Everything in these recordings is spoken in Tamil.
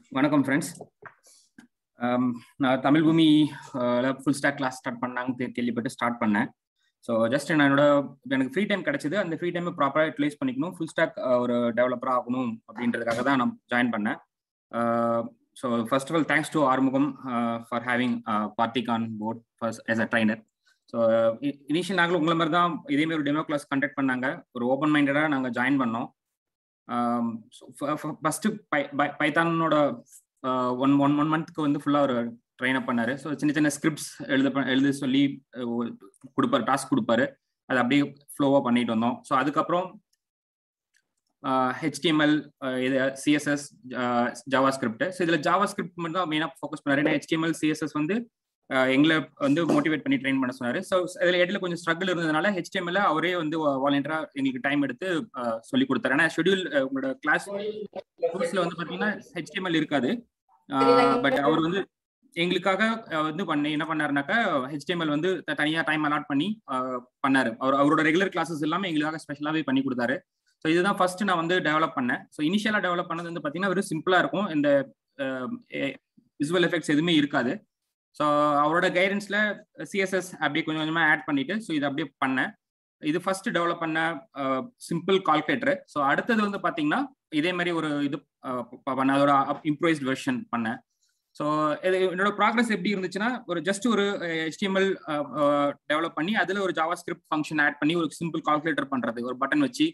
வணக்கம் ஃப்ரெண்ட்ஸ் நான் தமிழ் பூமி ஃபுல் ஸ்டாக் கிளாஸ் ஸ்டார்ட் பண்ணாங்க கேள்விப்பட்டு ஸ்டார்ட் பண்ணேன் ஸோ ஜஸ்ட் நான் என்னோட எனக்கு ஃப்ரீ டைம் கிடைச்சது அந்த ஃப்ரீ டைமை ப்ராப்பராக யூட்டிலைஸ் பண்ணிக்கணும் ஃபுல் ஸ்டாக் ஒரு டெவலப்பராக ஆகணும் அப்படின்றதுக்காக தான் நான் ஜாயின் பண்ணேன் so first of all thanks to Arumugam for having பார்ட்டிக் on board first as a trainer so initial நாங்களும் உங்களை மாதிரி தான் இதேமாரி ஒரு டெமோ கிளாஸ் கண்டக்ட் பண்ணாங்க ஒரு ஓப்பன் மைண்டடாக நாங்கள் ஜாயின் பண்ணோம் ஃபர்ஸ்ட் பைத்தானோட ஒன் ஒன் ஒன் மந்த்க்கு வந்து ஃபுல்லாக ஒரு ட்ரெயின் அப் பண்ணாரு ஸோ சின்ன சின்ன ஸ்கிரிப்ட்ஸ் எழுத எழுத சொல்லி கொடுப்பாரு டாஸ்க் கொடுப்பாரு அதை அப்படியே ஃப்ளோவாக பண்ணிட்டு வந்தோம் ஸோ அதுக்கப்புறம் ஹெச்டிஎம்எல் இது சிஎஸ்எஸ் ஜாவா ஸ்கிரிப்ட் ஸோ இதில் ஜாவா ஸ்கிரிப்ட் மட்டும் தான் மெயினாக ஃபோக்கஸ் பண்ணாரு ஏன்னா ஹெச்டிஎம்எல் சிஎஸ்எஸ் வந்து எங்களை வந்து மோட்டிவேட் பண்ணி ட்ரெயின் பண்ண சொன்னாரு ஸோ இதில் இடையில கொஞ்சம் ஸ்ட்ரகிள் இருந்ததுனால ஹெச்டிஎம்எல் அவரே வந்து வாலண்டியரா எங்களுக்கு டைம் எடுத்து சொல்லி கொடுத்தாரு ஏன்னா ஷெடியூல் உங்களோட கிளாஸ் கோர்ஸ்ல வந்து பார்த்தீங்கன்னா ஹெச்டிஎம்எல் இருக்காது பட் அவர் வந்து எங்களுக்காக வந்து பண்ணி என்ன பண்ணாருனாக்கா ஹெச்டிஎம்எல் வந்து தனியாக டைம் அலாட் பண்ணி பண்ணாரு அவர் அவரோட ரெகுலர் கிளாஸஸ் எல்லாமே எங்களுக்காக ஸ்பெஷலாகவே பண்ணி கொடுத்தாரு ஸோ இதுதான் ஃபர்ஸ்ட் நான் வந்து டெவலப் பண்ணேன் ஸோ இனிஷியலாக டெவலப் பண்ணது வந்து பார்த்தீங்கன்னா வெறும் சிம்பிளாக இருக்கும் இந்த விசுவல் எஃபெக்ட்ஸ் எதுவுமே இருக்காது ஸோ அவரோட கைடன்ஸ்ல சிஎஸ்எஸ் அப்படியே கொஞ்சம் கொஞ்சமாக ஆட் பண்ணிட்டு ஸோ இதை அப்படியே பண்ணேன் இது ஃபர்ஸ்ட் டெவலப் பண்ண சிம்பிள் கால்குலேட்டர் ஸோ அடுத்தது வந்து பார்த்தீங்கன்னா இதே மாதிரி ஒரு இது பண்ண அதோட இம்ப்ரூவைஸ்ட் வெர்ஷன் பண்ணேன் ஸோ இது என்னோட ப்ராக்ரஸ் எப்படி இருந்துச்சுன்னா ஒரு ஜஸ்ட் ஒரு ஹெச்டிஎம்எல் டெவலப் பண்ணி அதில் ஒரு ஜாவா ஸ்கிரிப்ட் ஃபங்க்ஷன் ஆட் பண்ணி ஒரு சிம்பிள் கால்குலேட்டர் பண்ணுறது ஒரு பட்டன் வச்சு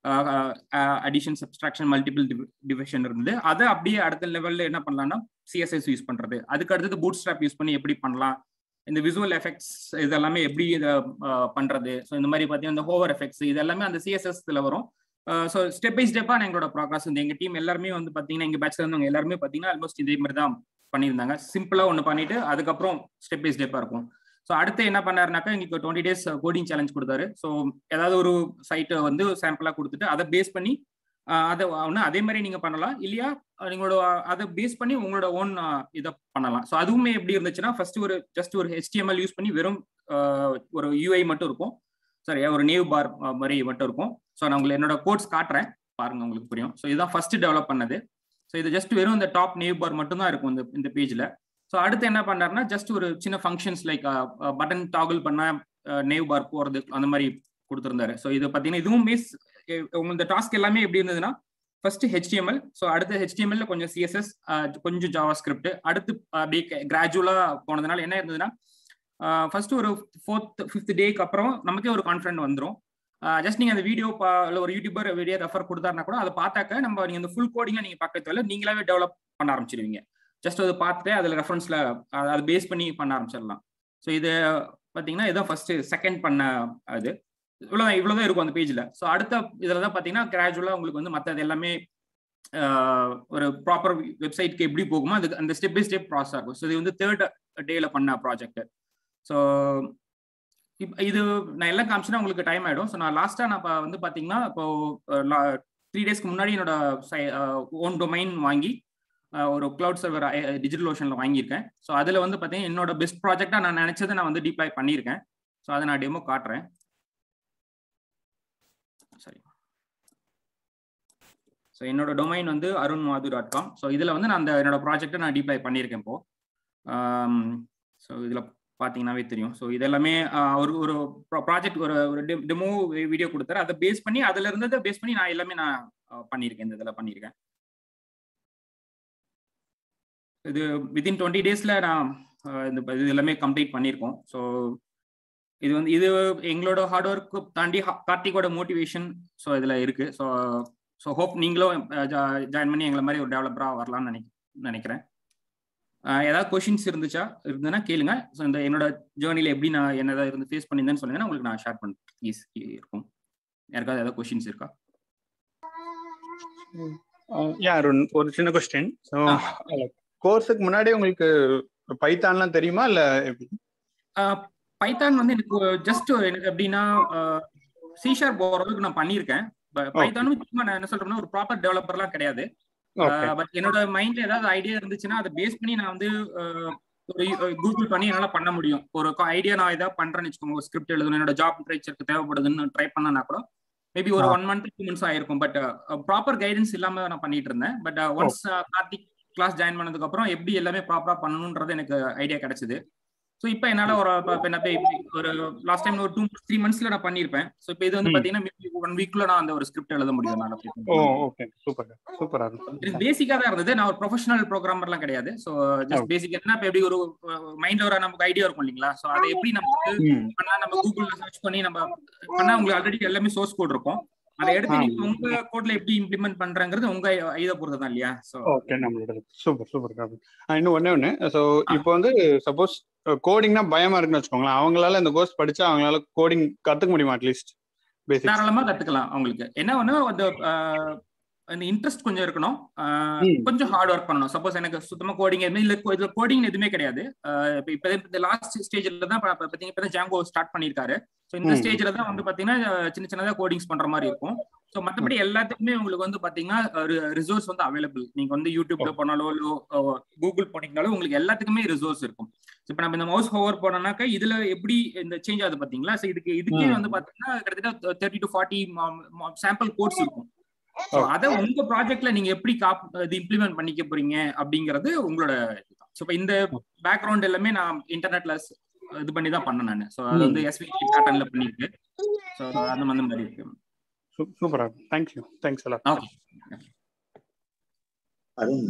அடிஷன் சப்ஸ்ட்ராக்ஷன் மல்டிபிள் டிவிஷன் இருந்து அதை அப்படியே அடுத்த லெவலில் என்ன பண்ணலாம்னா சிஎஸ்எஸ் யூஸ் பண்ணுறது அதுக்கு அடுத்தது பூட் ஸ்ட்ராப் யூஸ் பண்ணி எப்படி பண்ணலாம் இந்த விசுவல் எஃபெக்ட்ஸ் இதெல்லாமே எப்படி இதை பண்ணுறது ஸோ இந்த மாதிரி பார்த்தீங்கன்னா இந்த ஹோவர் எஃபெக்ட்ஸ் இது எல்லாமே அந்த சிஎஸ்எஸ்ல வரும் ஸோ ஸ்டெப் பை ஸ்டெப்பாக எங்களோட ப்ராக்ரஸ் வந்து எங்கள் டீம் எல்லாருமே வந்து பார்த்தீங்கன்னா எங்கள் பேட்ச்ல இருந்தவங்க எல்லாருமே பார்த்தீங்கன்னா ஆல்மோஸ்ட் இதே மாதிரி தான் பண்ணியிருந்தாங்க சிம்பிளாக ஒன்று பண்ணிட்டு அதுக்கப்புறம் ஸ்டெப் பை ஸ்டெப்பாக இருக்கும் ஸோ அடுத்து என்ன பண்ணாருனாக்கா எங்களுக்கு டுவெண்ட்டி டேஸ் கோடிங் சேலஞ்ச் கொடுத்தாரு ஸோ ஏதாவது ஒரு சைட்டை வந்து சாம்பிளாக கொடுத்துட்டு அதை பேஸ் பண்ணி அதை ஒன்று அதே மாதிரி நீங்கள் பண்ணலாம் இல்லையா நீங்களோட அதை பேஸ் பண்ணி உங்களோட ஓன் இதை பண்ணலாம் ஸோ அதுவுமே எப்படி இருந்துச்சுன்னா ஃபர்ஸ்ட் ஒரு ஜஸ்ட் ஒரு ஹெச்டிஎம்எல் யூஸ் பண்ணி வெறும் ஒரு யூஐ மட்டும் இருக்கும் சரி ஒரு நேவ் பார் மாதிரி மட்டும் இருக்கும் ஸோ நான் உங்களுக்கு என்னோட கோட்ஸ் காட்டுறேன் பாருங்க உங்களுக்கு புரியும் ஸோ இதுதான் ஃபர்ஸ்ட் டெவலப் பண்ணது ஸோ இது ஜஸ்ட் வெறும் இந்த டாப் நேவ் பார் மட்டும் தான் இருக்கும் இந்த இந்த பேஜில் ஸோ அடுத்து என்ன பண்ணாருன்னா ஜஸ்ட் ஒரு சின்ன ஃபங்க்ஷன்ஸ் லைக் பட்டன் டாகிள் பண்ண நேவ் பார் போகிறது அந்த மாதிரி கொடுத்துருந்தாரு ஸோ இது பார்த்தீங்கன்னா இதுவும் மீஸ் இந்த டாஸ்க் எல்லாமே எப்படி இருந்ததுன்னா ஃபர்ஸ்ட் ஹெச்டிஎம்எல் ஸோ அடுத்து ஹெச்டிஎம்எல்ல கொஞ்சம் சிஎஸ்எஸ் கொஞ்சம் ஜாவா ஸ்கிரிப்ட் அடுத்து அப்படியே கிராஜுவலா போனதுனால என்ன இருந்ததுன்னா ஃபர்ஸ்ட் ஒரு ஃபோர்த் ஃபிஃப்த் டேக்கு அப்புறம் நமக்கே ஒரு கான்ஃபிடன்ட் வந்துடும் ஜஸ்ட் நீங்க அந்த வீடியோ இல்லை ஒரு யூடியூபர் வீடியோ ரெஃபர் கொடுத்தாருனா கூட அதை பார்த்தாக்க நம்ம நீங்க அந்த ஃபுல் கோடிங்கா நீங்க பார்க்க தேவையில்ல நீங்களாவே டெவலப் பண்ண ஆரம்பிச்சிருவீங்க ஜஸ்ட் அதை பார்த்துட்டு அதில் ரெஃபரன்ஸ்ல அதை பேஸ் பண்ணி பண்ண ஆரம்பிச்சிடலாம் ஸோ இது பார்த்தீங்கன்னா இதான் ஃபர்ஸ்ட் செகண்ட் பண்ண இது இவ்வளோதான் இவ்வளோதான் இருக்கும் அந்த பேஜில் ஸோ அடுத்த இதில் தான் பார்த்தீங்கன்னா கிராஜுவலாக உங்களுக்கு வந்து மற்றது எல்லாமே ஒரு ப்ராப்பர் வெப்சைட்க்கு எப்படி போகுமோ அது அந்த ஸ்டெப் பை ஸ்டெப் ப்ராசஸ் ஆகும் ஸோ இது வந்து தேர்ட் டேல பண்ண ப்ராஜெக்ட் ஸோ இது நான் எல்லாம் காமிச்சுன்னா உங்களுக்கு டைம் ஆகிடும் ஸோ நான் லாஸ்ட்டாக நான் இப்போ வந்து பார்த்தீங்கன்னா இப்போ த்ரீ டேஸ்க்கு முன்னாடி என்னோட ஓன் டொமைன் வாங்கி ஒரு கிளவுட் சர்வர் டிஜிட்டல் ஓஷனில் வாங்கியிருக்கேன் ஸோ அதில் வந்து பார்த்தீங்கன்னா என்னோட பெஸ்ட் ப்ராஜெக்டாக நான் நினச்சதை நான் வந்து டிப்ளாய் பண்ணியிருக்கேன் ஸோ அதை நான் டெமோ காட்டுறேன் சரி ஸோ என்னோட டொமைன் வந்து அருண் மாது டாட் காம் ஸோ இதில் வந்து நான் அந்த என்னோட ப்ராஜெக்டை நான் டிப்ளை பண்ணியிருக்கேன் இப்போ ஸோ இதில் பார்த்தீங்கன்னாவே தெரியும் ஸோ இதெல்லாமே ஒரு ஒரு ப்ராஜெக்ட் ஒரு ஒரு டெமோ வீடியோ கொடுத்தாரு அதை பேஸ் பண்ணி அதில் இருந்ததை பேஸ் பண்ணி நான் எல்லாமே நான் பண்ணியிருக்கேன் இந்த இதில் பண்ணியிருக்கேன் இது வித்தின் டுவெண்ட்டி டேஸில் நான் இந்த இது எல்லாமே கம்ப்ளீட் பண்ணியிருக்கோம் ஸோ இது வந்து இது எங்களோட ஹார்ட் ஒர்க்கு தாண்டி கார்த்திகோட மோட்டிவேஷன் ஸோ இதில் இருக்கு ஸோ ஸோ ஹோப் நீங்களும் ஜாயின் பண்ணி எங்களை மாதிரி ஒரு டெவலப்பராக வரலாம்னு நினை நினைக்கிறேன் ஏதாவது கொஷின்ஸ் இருந்துச்சா இருந்ததுன்னா கேளுங்க ஸோ இந்த என்னோட ஜேர்னியில் எப்படி நான் என்ன இருந்து ஃபேஸ் பண்ணியிருந்தேன்னு சொல்லுங்கன்னா உங்களுக்கு நான் ஷேர் பண்ண ஈஸ் இருக்கும் யாருக்காவது ஏதாவது கொஷின்ஸ் இருக்கா யா அருண் ஒரு சின்ன கொஸ்டின் ஸோ கோர்ஸுக்கு முன்னாடி உங்களுக்கு பைத்தான்லாம் தெரியுமா இல்லை எப்படி பைத்தான் வந்து எனக்கு ஜஸ்ட் எனக்கு எப்படின்னா சிஷார் போறதுக்கு நான் பண்ணியிருக்கேன் பைத்தானும் சும்மா நான் என்ன சொல்றேன்னா ஒரு ப்ராப்பர் டெவலப்பர்லாம் கிடையாது பட் என்னோட மைண்ட்ல ஏதாவது ஐடியா இருந்துச்சுன்னா அதை பேஸ் பண்ணி நான் வந்து ஒரு கூகுள் பண்ணி என்னால பண்ண முடியும் ஒரு ஐடியா நான் ஏதாவது பண்றேன்னு வச்சுக்கோங்க ஸ்கிரிப்ட் எழுதணும் என்னோட ஜாப் லிட்ரேச்சருக்கு தேவைப்படுதுன்னு ட்ரை பண்ணனா கூட மேபி ஒரு ஒன் மந்த் டூ மந்த்ஸ் ஆயிருக்கும் பட் ப்ராப்பர் கைடன்ஸ் இல்லாம நான் பண்ணிட்டு இருந்தேன் but once Karthik class join பண்ணதுக்கு அப்புறம் எப்படி எல்லாமே ப்ராப்பரா பண்ணணும்ன்றது எனக்கு ஐடியா கிடைச்சது ஸோ இப்போ என்னால ஒரு ஒரு லாஸ்ட் டைம் ஒரு டூ த்ரீ மந்த்ஸ்ல நான் பண்ணிருப்பேன் ஸோ இப்போ இது வந்து பாத்தீங்கன்னா ஒன் வீக்ல நான் அந்த ஒரு ஸ்கிரிப்ட் எழுத முடியும் ஓ ஓகே சூப்பர் சூப்பரா எனக்கு பேசிக்கா தான் இருந்தது நான் ஒரு ப்ரொஃபஷனல் ப்ரோக்ராமர்லாம் கிடையாது ஸோ ஜஸ்ட் பேசிக் என்ன இப்போ எப்படி ஒரு மைண்ட்ல ஒரு நமக்கு ஐடியா இருக்கும் இல்லைங்களா ஸோ அதை எப்படி நமக்கு பண்ணா நம்ம கூகுள்ல சர்ச் பண்ணி நம்ம பண்ணா உங்களுக்கு ஆல்ரெடி எல்லாமே சோர்ஸ் கோட் இருக்கும் அதை எடுத்து நீங்க உங்க கோட்ல எப்படி இம்ப்ளிமெண்ட் பண்றங்கிறது உங்க இதை பொறுத்து தான் இல்லையா சோ ஓகே நம்மளோட சூப்பர் சூப்பர் இன்னும் ஒண்ணே ஒண்ணு சோ இப்போ வந்து சப்போஸ் கோடிங்னா பயமா இருக்குன்னு வச்சுக்கோங்களேன் அவங்களால இந்த கோர்ஸ் படிச்சா அவங்களால கோடிங் கத்துக்க முடியுமா அட்லீஸ்ட் தாராளமா கத்துக்கலாம் அவங்களுக்கு என்ன ஒண்ணு அந்த அந்த இன்ட்ரெஸ்ட் கொஞ்சம் இருக்கணும் கொஞ்சம் ஹார்ட் ஒர்க் பண்ணணும் சப்போஸ் எனக்கு சுத்தமா கோடிங் எதுவுமே இல்ல இதுல கோடிங் எதுவுமே கிடையாது இப்ப இந்த லாஸ்ட் ஸ்டேஜ்ல தான் பாத்தீங்கன்னா இப்ப ஜாங்கோ ஸ்டார்ட் பண்ணிருக்காரு ஸோ இந்த ஸ்டேஜ்ல தான் வந்து பாத்தீங்கன்னா சின்ன சின்னதா கோடிங்ஸ் பண்ற மாதிரி இருக்கும் ஸோ மற்றபடி எல்லாத்துக்குமே உங்களுக்கு வந்து பாத்தீங்கன்னா ரிசோர்ஸ் வந்து அவைலபிள் நீங்க வந்து யூடியூப்ல போனாலோ இல்லை கூகுள் போனீங்கனாலும் உங்களுக்கு எல்லாத்துக்குமே ரிசோர்ஸ் இருக்கும் இப்ப நம்ம இந்த மவுஸ் ஹோவர் போனோம்னாக்கா இதுல எப்படி இந்த சேஞ்ச் ஆகுது பாத்தீங்களா ஸோ இதுக்கு இதுக்கே வந்து பாத்தீங்கன்னா கிட்டத்தட்ட thirty to forty sample codes இருக்கும் அத உங்க ப்ராஜெக்ட்ல நீங்க எப்படி காப் இது இம்ப்ளிமெண்ட் பண்ணிக்க போறீங்க அப்படிங்கறது உங்களோட ஸோ இப்போ இந்த பேக்ரவுண்ட் எல்லாமே நான் இன்டர்நெட்ல இது பண்ணி தான் பண்ணேன் நான் ஸோ அது வந்து எஸ்வி பேட்டர்ன்ல பண்ணிருக்கு ஸோ அந்த அந்த மாதிரி இருக்கு சூப்பரா தேங்க் யூ தேங்க்ஸ் எல்லாம் ஓகே அருண்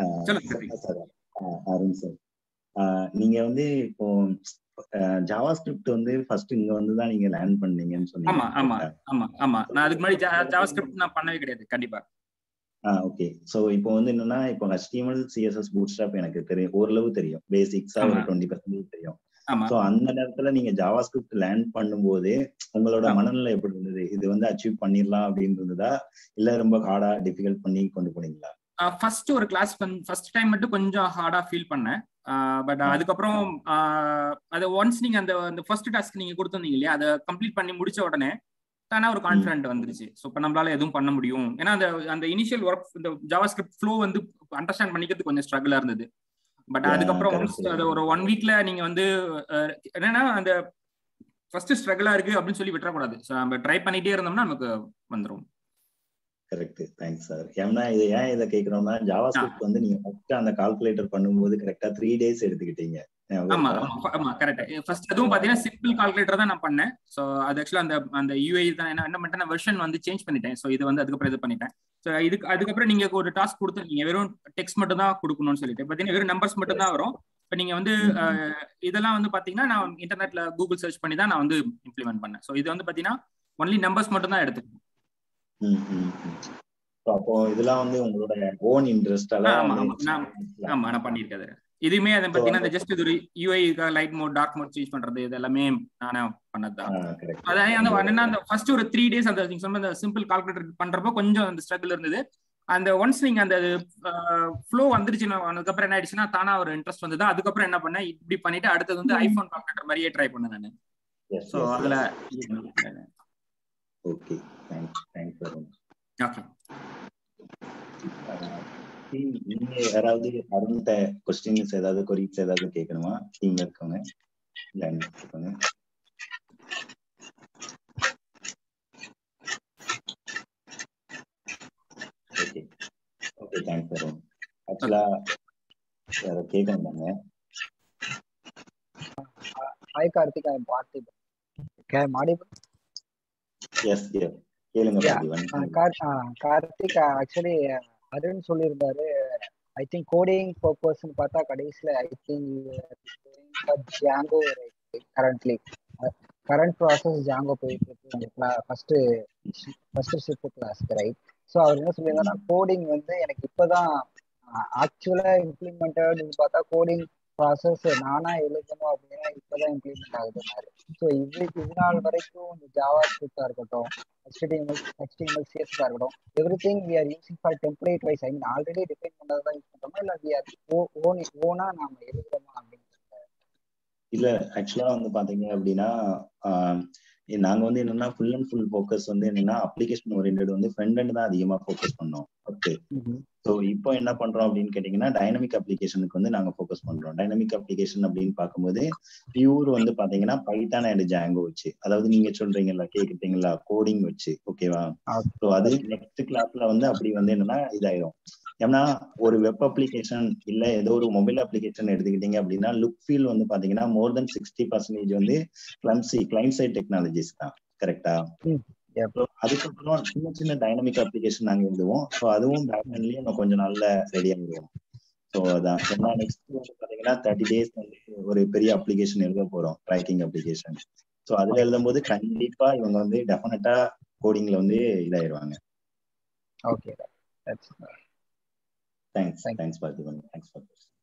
அருண் சார் நீங்க வந்து இப்போ ஜாவா ஸ்கிரிப்ட் வந்து ஃபர்ஸ்ட் இங்க வந்து தான் நீங்க லேர்ன் பண்ணீங்கன்னு சொன்னீங்க ஆமா ஆமா ஆமா ஆமா நான் அதுக்கு முன்னாடி ஜாவா ஸ்கிரிப்ட் நான் பண்ணவே கிடையாது கண்டிப்பா ஆ ஓகே சோ இப்போ வந்து என்னன்னா இப்போ HTML CSS பூட்ஸ்ட்ராப் எனக்கு தெரியும் ஓரளவு தெரியும் பேசிக்ஸா ஒரு டுவெண்ட்டி பர்சன்டேஜ் தெரியும் சோ அந்த நேரத்துல நீங்க ஜாவா ஸ்கிரிப்ட் லேர்ன் பண்ணும்போது உங்களோட மனநிலை எப்படி இருந்தது இது வந்து அச்சீவ் பண்ணிடலாம் அப்படின்னு இருந்ததா இல்ல ரொம்ப ஹார்டா டிஃபிகல்ட் பண்ணி கொண்டு போனீங்களா ஃபர்ஸ்ட் ஒரு கிளாஸ் ஃபர்ஸ்ட் டைம் மட்டும் கொஞ்சம் ஹார்டா ஃபீல் பண்ணேன் பட் அதுக்கப்புறம் அதை ஒன்ஸ் நீங்க அந்த அந்த ஃபர்ஸ்ட் டாஸ்க் நீங்க கொடுத்துருந்தீங்க இல்லையா அதை கம்ப்ளீட் பண்ணி முடிச்ச உடனே தானே ஒரு கான்ஃபிடென்ட் வந்துருச்சு ஸோ இப்போ நம்மளால எதுவும் பண்ண முடியும் ஏன்னா அந்த அந்த இனிஷியல் ஒர்க் இந்த ஜாவா ஸ்கிரிப்ட் ஃப்ளோ வந்து அண்டர்ஸ்டாண்ட் பண்ணிக்கிறது கொஞ்சம் ஸ்ட்ரகிளா இருந்தது பட் அதுக்கப்புறம் ஒன்ஸ் அது ஒரு ஒன் வீக்ல நீங்க வந்து என்னன்னா அந்த ஃபர்ஸ்ட் ஸ்ட்ரகிளா இருக்கு அப்படின்னு சொல்லி விட்டுறக்கூடாது ஸோ நம்ம ட்ரை பண்ணிட்டே இருந்தோம்னா நமக்கு வந்துடும் கரெக்ட் தேங்க்ஸ் சார் ஏன்னா இது ஏன் இதை கேக்குறோம்னா ஜாவா ஸ்கிரிப்ட் வந்து நீங்க ஃபர்ஸ்ட் அந்த கால்குலேட்டர் பண்ணும்போது கரெக்டா த்ரீ டேஸ் எடுத்துக்கிட்டீங்க ஆமா ஆமா கரெக்ட் ஃபர்ஸ்ட் அதுவும் பாத்தீங்கன்னா சிம்பிள் கால்குலேட்டர் தான் நான் பண்ணேன் சோ அது ஆக்சுவலா அந்த அந்த யூஐ தான் என்ன என்ன பண்ணிட்டேன் வெர்ஷன் வந்து சேஞ்ச் பண்ணிட்டேன் சோ இது வந்து அதுக்கப்புறம் இது பண்ணிட்டேன் சோ இதுக்கு அதுக்கப்புறம் நீங்க ஒரு டாஸ்க் கொடுத்துருக்கீங்க வெறும் டெக்ஸ்ட் மட்டும் தான் கொடுக்கணும்னு சொல்லிட்டு பாத்தீங்கன்னா வெறும் நம்பர்ஸ் மட்டும் தான் வரும் இப்போ நீங்க வந்து இதெல்லாம் வந்து பாத்தீங்கன்னா நான் இன்டர்நெட்ல கூகுள் சர்ச் பண்ணி தான் நான் வந்து இம்ப்ளிமெண்ட் பண்ணேன் ஸோ இது வந்து பாத்தீங்கன்னா ஒன்லி நம்பர்ஸ் மட்டும் தான் எடுத்துக்கணும் அப்போ இதெல்லாம் வந்து உங்களோட ஓன் இன்ட்ரெஸ்டால ஆமா நான் பண்ணிருக்கேன் இதுவுமே அதை பாத்தீங்கன்னா ஜஸ்ட் இது ஒரு UI light mode dark mode change பண்றது இது எல்லாமே நானே பண்ணதுதான் அதாவது அந்த அந்த ஃபர்ஸ்ட் ஒரு த்ரீ டேஸ் அந்த நீங்க சொன்ன அந்த சிம்பிள் கால்குலேட்டர் பண்றப்போ கொஞ்சம் அந்த ஸ்ட்ரகிள் இருந்தது அந்த ஒன்ஸ் நீங்க அந்த ஃப்ளோ வந்துருச்சுன்னா அதுக்கப்புறம் என்ன ஆயிடுச்சுன்னா தானா ஒரு இன்ட்ரெஸ்ட் வந்தது அதுக்கப்புறம் என்ன பண்ணேன் இப்படி பண்ணிட்டு அடுத்தது வந்து ஐபோன் கால்குலேட்டர் மாதிரியே ட்ரை பண்ணேன் நான் ஸோ அதுல ஓகே தேங்க்ஸ் தேங்க்ஸ் ஓகே நீங்க யாராவது அருண்கிட்ட கொஸ்டின்ஸ் ஏதாவது கொரிக்ஸ் ஏதாவது கேட்கணுமா டீம்ல இருக்கவங்க இல்ல இருக்கவங்க ஓகே ஓகே தேங்க்ஸ் அருண் ஆக்சுவலா யாரோ கேட்கணுமாங்க ஹாய் கார்த்திக் ஐ பார்த்திபன் கே மாடிபன் எஸ் எஸ் கேளுங்க பார்த்திபன் கார்த்திக் ஆக்சுவலி அருண் சொல்லியிருந்தாரு ஐ திங்க் கோடிங் பர்பஸ்ன்னு பார்த்தா கடைசியில் I think Django currently current process Django போயிட்டு இருக்கு ஃபர்ஸ்ட் ஃபர்ஸ்ட் ஷிஃப்ட் கிளாஸ்க்கு ரைட் ஸோ அவர் என்ன சொல்லியிருந்தாருன்னா கோடிங் வந்து எனக்கு இப்போதான் ஆக்சுவலா இம்ப்ளிமெண்டட் பார்த்தா கோடிங் ப்ராசஸ் நானா எழுதணும் அப்படின்னா இப்பதான் இம்ப்ளிமெண்ட் ஆகுதுன்னாரு ஸோ இது இது நாள் வரைக்கும் இந்த ஜாவா ஸ்கிரிப்டா இருக்கட்டும் HTML HTML CSS இருக்கட்டும் everything we are using for template wise I mean already define பண்ணதை தான் யூஸ் பண்றோமா இல்ல வி ஆர் ஓன் ஓனா நாம எழுதுறோமா அப்படின்னு இல்ல ஆக்சுவலா வந்து பாத்தீங்க அப்படின்னா நாங்க வந்து என்னன்னா ஃபுல் அண்ட் ஃபுல் ஃபோக்கஸ் வந்து என்னன்னா அப்ளிகேஷன் ஓரியன்ட் வந்து ஃப்ரண்ட் அண்ட் தான் அதிகமா ஃபோக்கஸ் பண்ணோம் ஓகே ஸோ இப்போ என்ன பண்றோம் அப்படின்னு கேட்டீங்கன்னா டைனமிக் அப்ளிகேஷனுக்கு வந்து நாங்க ஃபோக்கஸ் பண்றோம் டைனமிக் அப்ளிகேஷன் அப்படின்னு பார்க்கும்போது பியூர் வந்து பாத்தீங்கன்னா பைத்தான் அண்ட் ஜாங்கோ வச்சு அதாவது நீங்க சொல்றீங்கல்ல கேக்குறீங்களா கோடிங் வச்சு ஓகேவா ஸோ அது நெக்ஸ்ட் கிளாஸ்ல வந்து அப்படி வந்து என்னன்னா இதாயிரும் ஏன்னா ஒரு வெப் அப்ளிகேஷன் இல்ல ஏதோ ஒரு மொபைல் அப்ளிகேஷன் எடுத்துக்கிட்டீங்க அப்படின்னா லுக் ஃபீல் வந்து பாத்தீங்கன்னா மோர் தென் சிக்ஸ்டி பர்சன்டேஜ் வந்து கிளம்சி கிளைண்ட் சைட் டெக்னாலஜிஸ் தான் கரெக்டா அதுக்கப்புறம் சின்ன சின்ன டைனமிக் அப்ளிகேஷன் நாங்க எழுதுவோம் ஸோ அதுவும் பேக்எண்ட்லயும் இன்னும் கொஞ்சம் நாள்ல ரெடி ஆகிடுவோம் ஸோ அதான் ஏன்னா நெக்ஸ்ட் வந்து பாத்தீங்கன்னா தேர்ட்டி டேஸ் வந்து ஒரு பெரிய அப்ளிகேஷன் எழுத போறோம் ட்ராக்கிங் அப்ளிகேஷன் ஸோ அதுல எழுதும் போது கண்டிப்பா இவங்க வந்து டெஃபினட்டா கோடிங்ல வந்து இதாயிருவாங்க okay thanks thanks Parthiban thanks for